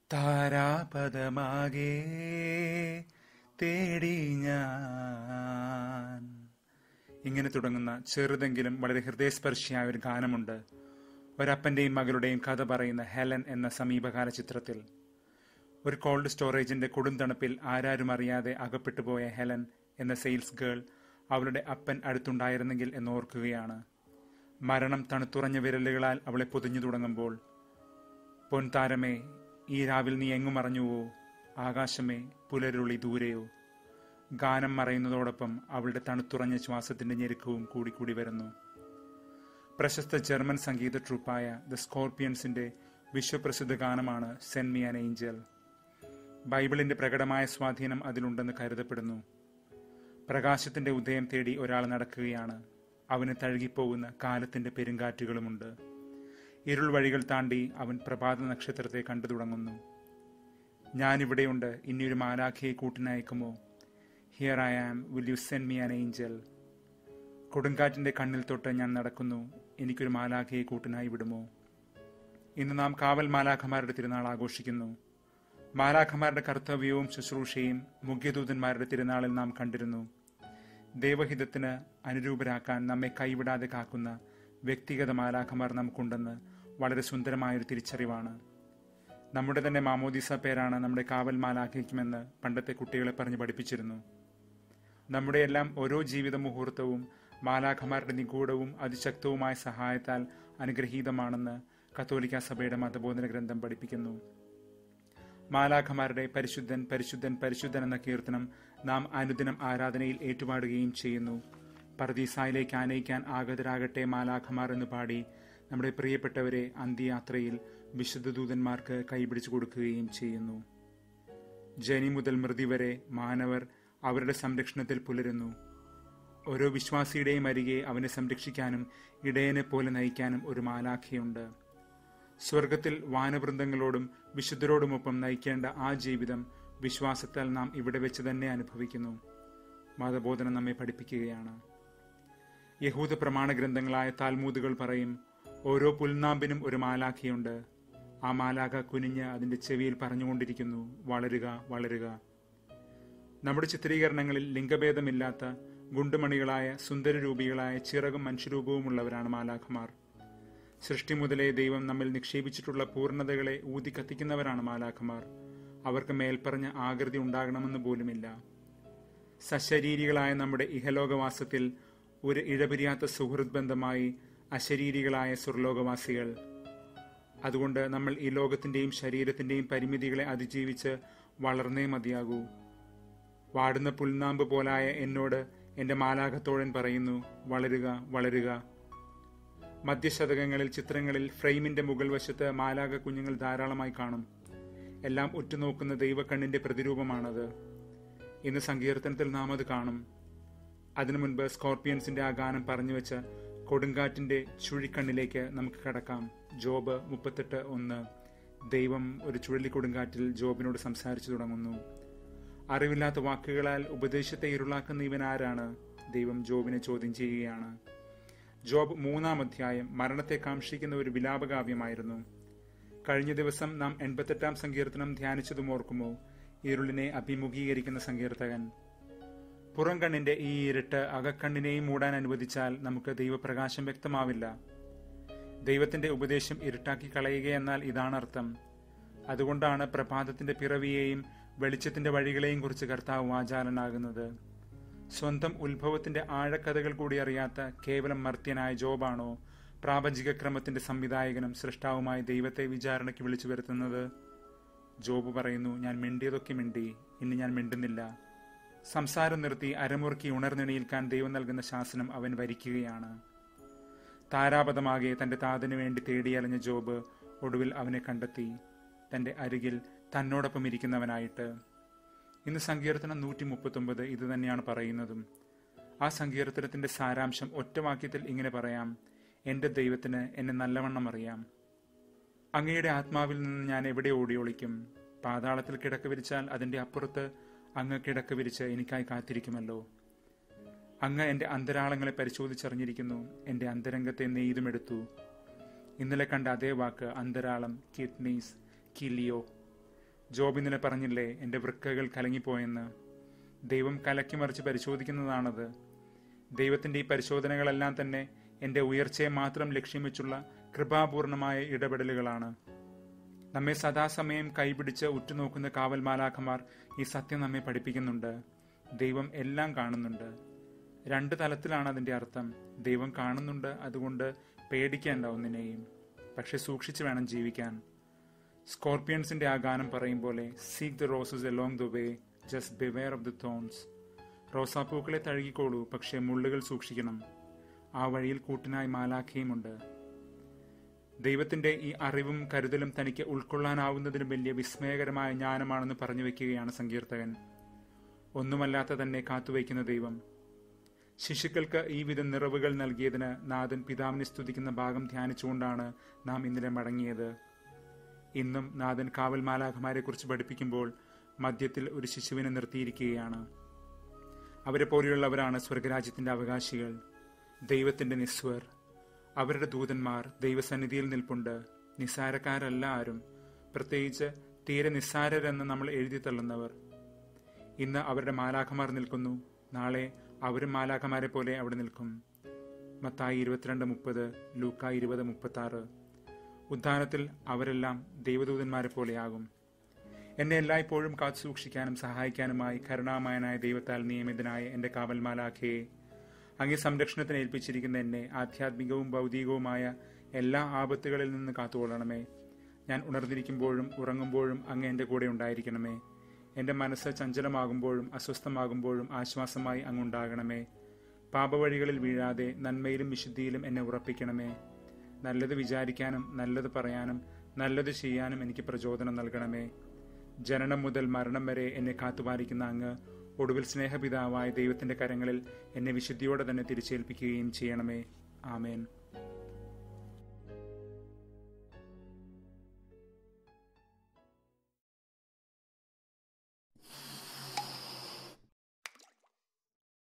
താരാപദമാകെ തേടി ഞാൻ ഇങ്ങനെ തുടങ്ങുന്ന ചെറുതെങ്കിലും വളരെ ഹൃദയസ്പർശിയായ ഒരു ഗാനമുണ്ട് ഒരപ്പന്റെയും മകളുടെയും കഥ പറയുന്ന ഹെലൻ എന്ന സമീപകാല ചിത്രത്തിൽ ഒരു കോൾഡ് സ്റ്റോറേജിന്റെ കൊടുംതണുപ്പിൽ ആരാരും അറിയാതെ അകപ്പെട്ടുപോയ ഹെലൻ എന്ന സെയിൽസ് ഗേൾ അവളുടെ അപ്പൻ അടുത്തുണ്ടായിരുന്നെങ്കിൽ എന്നോർക്കുകയാണ് മരണം തണുത്തുറഞ്ഞ വിരലുകളാൽ അവളെ പൊതിഞ്ഞു തുടങ്ങുമ്പോൾ പൊൻതാരമേ ഈ രാവിൽ നീ എങ്ങും മറഞ്ഞുവോ ആകാശമേ പുലരുളി ദൂരെയോ ഗാനം മറയുന്നതോടൊപ്പം അവളുടെ തണുത്തുറഞ്ഞ ശ്വാസത്തിന്റെ ഞെരുക്കവും കൂടിക്കൂടി വരുന്നു പ്രശസ്ത ജർമ്മൻ സംഗീത ട്രൂപ്പായ ദ സ്കോർപ്പിയൻസിന്റെ വിശ്വപ്രസിദ്ധ ഗാനമാണ് സെൻ മി ആൻ ഏഞ്ചൽ ബൈബിളിന്റെ പ്രകടമായ സ്വാധീനം അതിലുണ്ടെന്ന് കരുതപ്പെടുന്നു പ്രകാശത്തിന്റെ ഉദയം തേടി ഒരാൾ നടക്കുകയാണ് അവന് തഴുകിപ്പോകുന്ന കാലത്തിന്റെ പെരുങ്കാറ്റുകളുമുണ്ട് ഇരുൾ വഴികൾ താണ്ടി അവൻ പ്രഭാത നക്ഷത്രത്തെ കണ്ടു തുടങ്ങുന്നു ഞാനിവിടെയുണ്ട് ഇനിയൊരു മാലാഖയെ കൂട്ടിനയക്കുമോ here I am will you send me an angel കൊടുങ്കാറ്റിന്റെ കണ്ണിൽ തൊട്ട് ഞാൻ നടക്കുന്നു എനിക്കൊരു മാലാഖയെ കൂട്ടിനായി വിടുമോ ഇന്ന് നാം കാവൽ മാലാഖമാരുടെ തിരുനാൾ ആഘോഷിക്കുന്നു മാലാഖമാരുടെ കർത്തവ്യവും ശുശ്രൂഷയും മുഖ്യദൂതന്മാരുടെ തിരുനാളിൽ നാം കണ്ടിരുന്നു ദൈവഹിതത്തിന് അനുരൂപരാക്കാൻ നമ്മെ കൈവിടാതെ കാക്കുന്ന വ്യക്തിഗത മാലാഖമാർ നമുക്കുണ്ടെന്ന് വളരെ സുന്ദരമായൊരു തിരിച്ചറിവാണ് നമ്മുടെ തന്നെ മാമോദീസ പേരാണ് നമ്മുടെ കാവൽ മാലാഖിക്കുമെന്ന് പണ്ടത്തെ കുട്ടികളെ പറഞ്ഞ് പഠിപ്പിച്ചിരുന്നു നമ്മുടെ എല്ലാം ഓരോ ജീവിത മുഹൂർത്തവും മാലാഖമാരുടെ നിഗൂഢവും അതിശക്തവുമായ സഹായത്താൽ അനുഗ്രഹീതമാണെന്ന് കത്തോലിക്ക സഭയുടെ മതബോധന ഗ്രന്ഥം പഠിപ്പിക്കുന്നു മാലാഖമാരുടെ പരിശുദ്ധൻ പരിശുദ്ധൻ പരിശുദ്ധൻ എന്ന കീർത്തനം നാം അനുദിനം ആരാധനയിൽ ഏറ്റുപാടുകയും ചെയ്യുന്നു പർദീസായിലേക്ക് ആനയിക്കാൻ ആഗതരാകട്ടെ മാലാഖമാർ എന്ന് പാടി നമ്മുടെ പ്രിയപ്പെട്ടവരെ അന്ത്യയാത്രയിൽ വിശുദ്ധ ദൂതന്മാർക്ക് കൈപിടിച്ചു കൊടുക്കുകയും ചെയ്യുന്നു ജനി മുതൽ മൃതി വരെ മാനവർ അവരുടെ സംരക്ഷണത്തിൽ പുലരുന്നു ഓരോ വിശ്വാസിയുടെയും അരികെ അവനെ സംരക്ഷിക്കാനും ഇടയനെ പോലെ നയിക്കാനും ഒരു മാലാഖയുണ്ട് സ്വർഗത്തിൽ വാനവൃന്ദങ്ങളോടും വിശുദ്ധരോടുമൊപ്പം നയിക്കേണ്ട ആ ജീവിതം വിശ്വാസത്താൽ നാം ഇവിടെ വെച്ച് തന്നെ അനുഭവിക്കുന്നു മതബോധനം നമ്മെ പഠിപ്പിക്കുകയാണ് യഹൂദ പ്രമാണ ഗ്രന്ഥങ്ങളായ താൽമൂതുകൾ പറയും ഓരോ പുൽനാമ്പിനും ഒരു മാലാഖയുണ്ട് ആ മാലാഖ കുനിഞ്ഞ് അതിന്റെ ചെവിയിൽ പറഞ്ഞുകൊണ്ടിരിക്കുന്നു വളരുക വളരുക നമ്മുടെ ചിത്രീകരണങ്ങളിൽ ലിംഗഭേദമില്ലാത്ത ഗുണ്ടുമണികളായ സുന്ദരരൂപികളായ ചിറകും മനുഷ്യരൂപവുമുള്ളവരാണ് മാലാഖമാർ സൃഷ്ടി മുതലേ ദൈവം നമ്മിൽ നിക്ഷേപിച്ചിട്ടുള്ള പൂർണ്ണതകളെ ഊതി കത്തിക്കുന്നവരാണ് മാലാഖമാർ അവർക്ക് മേൽപ്പറഞ്ഞ ആകൃതി ഉണ്ടാകണമെന്ന് പോലുമില്ല സശരീരികളായ നമ്മുടെ ഇഹലോകവാസത്തിൽ ഒരു ഇഴപിരിയാത്ത സുഹൃത് ബന്ധമായി അശരീരികളായ സുർലോകവാസികൾ അതുകൊണ്ട് നമ്മൾ ഈ ലോകത്തിന്റെയും ശരീരത്തിന്റെയും പരിമിതികളെ അതിജീവിച്ച് വളർന്നേ മതിയാകൂ വാടുന്ന പുൽനാമ്പ് പോലായ എന്നോട് എന്റെ മാലാഖത്തോഴൻ പറയുന്നു വളരുക വളരുക മധ്യശതകങ്ങളിൽ ചിത്രങ്ങളിൽ ഫ്രെയിമിന്റെ മുകൾ വശത്ത് മാലാക കുഞ്ഞുങ്ങൾ ധാരാളമായി കാണും എല്ലാം ഉറ്റുനോക്കുന്ന ദൈവക്കണ്ണിന്റെ പ്രതിരൂപമാണത് ഇന്ന് സങ്കീർത്തനത്തിൽ നാം അത് കാണും അതിനു മുൻപ് സ്കോർപ്പിയൻസിന്റെ ആ ഗാനം പറഞ്ഞു വെച്ച കൊടുങ്കാറ്റിന്റെ ചുഴിക്കണ്ണിലേക്ക് നമുക്ക് കടക്കാം ജോബ് മുപ്പത്തെട്ട് ഒന്ന് ദൈവം ഒരു ചുഴലിക്കൊടുങ്കാറ്റിൽ ജോബിനോട് സംസാരിച്ചു തുടങ്ങുന്നു അറിവില്ലാത്ത വാക്കുകളാൽ ഉപദേശത്തെ ഇരുളാക്കുന്ന ഇവൻ ആരാണ് ദൈവം ജോബിനെ ചോദ്യം ചെയ്യുകയാണ് ജോബ് മൂന്നാം അധ്യായം മരണത്തെ കാക്ഷിക്കുന്ന ഒരു വിലാപകാവ്യമായിരുന്നു കഴിഞ്ഞ ദിവസം നാം എൺപത്തെട്ടാം സങ്കീർത്തനം ധ്യാനിച്ചതും ഓർക്കുമോ ഇരുളിനെ അഭിമുഖീകരിക്കുന്ന സങ്കീർത്തകൻ പുറം കണ്ണിന്റെ ഈ ഇരുട്ട് അകക്കണ്ണിനെയും മൂടാൻ അനുവദിച്ചാൽ നമുക്ക് ദൈവപ്രകാശം വ്യക്തമാവില്ല ദൈവത്തിന്റെ ഉപദേശം ഇരുട്ടാക്കി കളയുകയെന്നാൽ ഇതാണ് അർത്ഥം അതുകൊണ്ടാണ് പ്രഭാതത്തിന്റെ പിറവിയെയും വെളിച്ചത്തിന്റെ വഴികളെയും കുറിച്ച് കർത്താവ് വാചാലനാകുന്നത് സ്വന്തം ഉത്ഭവത്തിന്റെ ആഴക്കഥകൾ കൂടി അറിയാത്ത കേവലം മർത്യനായ ജോബാണോ പ്രാപഞ്ചിക ക്രമത്തിന്റെ സംവിധായകനും സൃഷ്ടാവുമായ ദൈവത്തെ വിചാരണയ്ക്ക് വിളിച്ചു വരുത്തുന്നത് ജോബ് പറയുന്നു ഞാൻ മിണ്ടിയതൊക്കെ മിണ്ടി ഇനി ഞാൻ മിണ്ടുന്നില്ല സംസാരം നിർത്തി അരമുറുക്കി ഉണർന്നെണീൽക്കാൻ ദൈവം നൽകുന്ന ശാസനം അവൻ വരിക്കുകയാണ് താരാപഥമാകെ തന്റെ താതനു വേണ്ടി തേടിയലഞ്ഞ ജോബ് ഒടുവിൽ അവനെ കണ്ടെത്തി തന്റെ അരികിൽ തന്നോടൊപ്പം ഇരിക്കുന്നവനായിട്ട് ഇന്ന് സങ്കീർത്തനം നൂറ്റി മുപ്പത്തൊമ്പത് ഇത് തന്നെയാണ് പറയുന്നതും ആ സങ്കീർത്തനത്തിന്റെ സാരാംശം ഒറ്റവാക്യത്തിൽ ഇങ്ങനെ പറയാം എന്റെ ദൈവത്തിന് എന്നെ നല്ലവണ്ണം അറിയാം അങ്ങയുടെ ആത്മാവിൽ നിന്ന് ഞാൻ എവിടെ ഓടിയൊളിക്കും പാതാളത്തിൽ കിടക്ക വിരിച്ചാൽ അതിന്റെ അപ്പുറത്ത് അങ്ങ് കിടക്ക വിരിച്ച് എനിക്കായി കാത്തിരിക്കുമല്ലോ അങ്ങ് എന്റെ അന്തരാളങ്ങളെ പരിശോധിച്ചറിഞ്ഞിരിക്കുന്നു എന്റെ അന്തരംഗത്തെ നെയ്തുമെടുത്തു ഇന്നലെ കണ്ട അതേ വാക്ക് അന്തരാളം കിഡ്നീസ് കിലിയോ ജോബ് ഇന്നലെ പറഞ്ഞില്ലേ എൻ്റെ വൃക്കകൾ കലങ്ങിപ്പോയെന്ന് ദൈവം കലക്കി മറിച്ച് പരിശോധിക്കുന്നതാണത് ദൈവത്തിൻ്റെ ഈ പരിശോധനകളെല്ലാം തന്നെ എൻ്റെ ഉയർച്ചയെ മാത്രം ലക്ഷ്യം വെച്ചുള്ള കൃപാപൂർണമായ ഇടപെടലുകളാണ് നമ്മെ സദാസമയം കൈപിടിച്ച് ഉറ്റുനോക്കുന്ന കാവൽ മാലാഖമാർ ഈ സത്യം നമ്മെ പഠിപ്പിക്കുന്നുണ്ട് ദൈവം എല്ലാം കാണുന്നുണ്ട് രണ്ട് തലത്തിലാണ് അതിൻ്റെ അർത്ഥം ദൈവം കാണുന്നുണ്ട് അതുകൊണ്ട് പേടിക്കേണ്ട ഒന്നിനെയും പക്ഷെ സൂക്ഷിച്ചു വേണം ജീവിക്കാൻ സ്കോർപ്പിയൻസിന്റെ ആ ഗാനം പറയും പോലെ seek the roses along the way just beware of the thorns റോസാപ്പൂക്കളെ തഴുകിക്കോളൂ പക്ഷേ മുള്ളുകൾ സൂക്ഷിക്കണം ആ വഴിയിൽ കൂട്ടിനായി മാലാഖയുമുണ്ട് ദൈവത്തിന്റെ ഈ അറിവും കരുതലും തനിക്ക് ഉൾക്കൊള്ളാനാവുന്നതിനും വലിയ വിസ്മയകരമായ ജ്ഞാനമാണെന്ന് പറഞ്ഞു വെക്കുകയാണ് സങ്കീർത്തകൻ ഒന്നുമല്ലാത്ത തന്നെ കാത്തുവയ്ക്കുന്ന ദൈവം ശിശുക്കൾക്ക് ഈ വിധ നിറവുകൾ നൽകിയതിന് നാഥൻ പിതാവിനെ സ്തുതിക്കുന്ന ഭാഗം ധ്യാനിച്ചുകൊണ്ടാണ് നാം ഇന്നലെ മടങ്ങിയത് ഇന്നും നാഥൻ കാവൽ മാലാഖമാരെ കുറിച്ച് പഠിപ്പിക്കുമ്പോൾ മധ്യത്തിൽ ഒരു ശിശുവിനെ നിർത്തിയിരിക്കുകയാണ് അവരെ പോലെയുള്ളവരാണ് സ്വർഗരാജ്യത്തിന്റെ അവകാശികൾ ദൈവത്തിന്റെ നിസ്വർ അവരുടെ ദൂതന്മാർ ദൈവസന്നിധിയിൽ നിൽപ്പുണ്ട് നിസ്സാരക്കാരല്ല ആരും പ്രത്യേകിച്ച് തീരെ നിസ്സാരരെന്ന് നമ്മൾ എഴുതി തള്ളുന്നവർ ഇന്ന് അവരുടെ മാലാഖമാർ നിൽക്കുന്നു നാളെ അവരും മാലാഖമാരെ പോലെ അവിടെ നിൽക്കും മത്തായി ഇരുപത്തിരണ്ട് മുപ്പത് ലൂക്ക ഇരുപത് മുപ്പത്തി ആറ് ഉദ്ധാനത്തിൽ അവരെല്ലാം ദൈവദൂതന്മാരെ പോലെയാകും എന്നെ എല്ലായ്പ്പോഴും കാത്തു സൂക്ഷിക്കാനും സഹായിക്കാനുമായി കരുണാമയനായ ദൈവത്താൽ നിയമിതനായ എൻ്റെ കാവൽ മാലാഖയെ അങ്ങേ സംരക്ഷണത്തിന് ഏൽപ്പിച്ചിരിക്കുന്ന എന്നെ ആധ്യാത്മികവും ഭൗതികവുമായ എല്ലാ ആപത്തുകളിൽ നിന്ന് കാത്തുകൊള്ളണമേ ഞാൻ ഉണർന്നിരിക്കുമ്പോഴും ഉറങ്ങുമ്പോഴും അങ്ങ് എൻ്റെ കൂടെ ഉണ്ടായിരിക്കണമേ എൻ്റെ മനസ്സ് ചഞ്ചലമാകുമ്പോഴും അസ്വസ്ഥമാകുമ്പോഴും ആശ്വാസമായി അങ്ങുണ്ടാകണമേ പാപവഴികളിൽ വീഴാതെ നന്മയിലും വിശുദ്ധിയിലും എന്നെ ഉറപ്പിക്കണമേ നല്ലത് വിചാരിക്കാനും നല്ലത് പറയാനും നല്ലത് ചെയ്യാനും എനിക്ക് പ്രചോദനം നൽകണമേ ജനനം മുതൽ മരണം വരെ എന്നെ കാത്തുപാലിക്കുന്ന അങ്ങ് ഒടുവിൽ സ്നേഹപിതാവായ ദൈവത്തിന്റെ കരങ്ങളിൽ എന്നെ വിശുദ്ധിയോടെ തന്നെ തിരിച്ചേൽപ്പിക്കുകയും ചെയ്യണമേ ആമേൻ